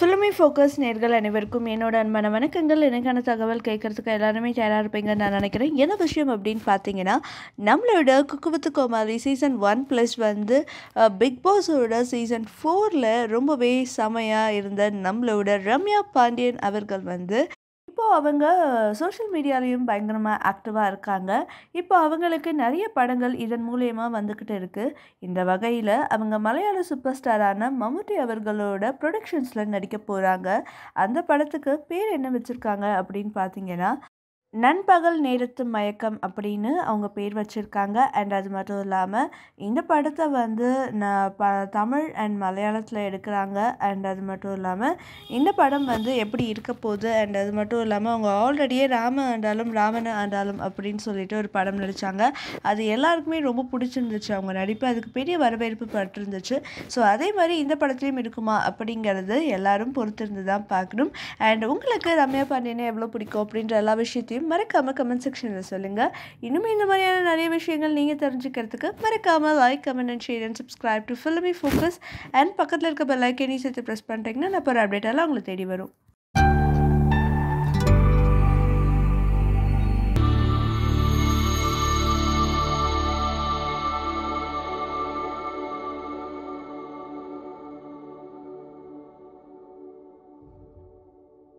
filmy focus நேர்கள் அனைவருக்கும் என்னோட அன்பான வணக்கங்கள் எனக்கான தகவல் கேட்குறதுக்கு எல்லாருமே தயாராக இருப்பீங்கன்னு நான் நினைக்கிறேன் என்ன விஷயம் அப்படின்னு பார்த்தீங்கன்னா நம்மளோட குக்குவத்து கோமாளி சீசன் ஒன் ப்ளஸ் வந்து பிக் பாஸோட சீசன் ஃபோரில் ரொம்பவே செமையாக இருந்த நம்மளோட ரம்யா பாண்டியன் அவர்கள் வந்து இப்போது அவங்க சோஷியல் மீடியாலேயும் பயங்கரமாக ஆக்டிவாக இருக்காங்க இப்போ அவங்களுக்கு நிறைய படங்கள் இதன் மூலயமா வந்துக்கிட்டு இருக்குது இந்த வகையில் அவங்க மலையாள சூப்பர் ஸ்டாரான மம்முட்டி அவர்களோட ப்ரொடக்ஷன்ஸில் நடிக்க போகிறாங்க அந்த படத்துக்கு பேர் என்ன வச்சுருக்காங்க அப்படின்னு பார்த்தீங்கன்னா நண்பகல் நேரத்து மயக்கம் அப்படின்னு அவங்க பேர் வச்சுருக்காங்க அண்ட் அது மட்டும் இல்லாமல் இந்த படத்தை வந்து நான் ப தமிழ் அண்ட் மலையாளத்தில் எடுக்கிறாங்க அண்ட் அது மட்டும் இல்லாமல் இந்த படம் வந்து எப்படி இருக்க போகுது அண்ட் அது மட்டும் இல்லாமல் அவங்க ஆல்ரெடியே ராம ஆண்டாலும் ராவண ஆண்டாலும் அப்படின்னு சொல்லிட்டு ஒரு படம் நடித்தாங்க அது எல்லாருக்குமே ரொம்ப பிடிச்சிருந்துச்சு அவங்க நடிப்பு அதுக்கு பெரிய வரவேற்பு பட்டிருந்துச்சு ஸோ அதே மாதிரி இந்த படத்துலையும் இருக்குமா அப்படிங்கிறது எல்லாரும் பொறுத்திருந்து தான் பார்க்கணும் அண்ட் உங்களுக்கு ரம்யா பாண்டியனை எவ்வளோ பிடிக்கும் அப்படின்ற எல்லா விஷயத்தையும் மறக்காமல் கமெண்ட் செக்ஷனில் சொல்லுங்கள் இன்னும் இந்த மாதிரியான நிறைய விஷயங்கள் நீங்கள் தெரிஞ்சுக்கிறதுக்கு மறக்காமல் like comment and share and subscribe to filmy focus and பக்கத்தில் இருக்க பெல் ஐக்கனையும் சேர்த்து ப்ரெஸ் பண்ணிட்டீங்கன்னா நான் இப்போ அப்டேட் எல்லாம் உங்களுக்கு தேடி வரும்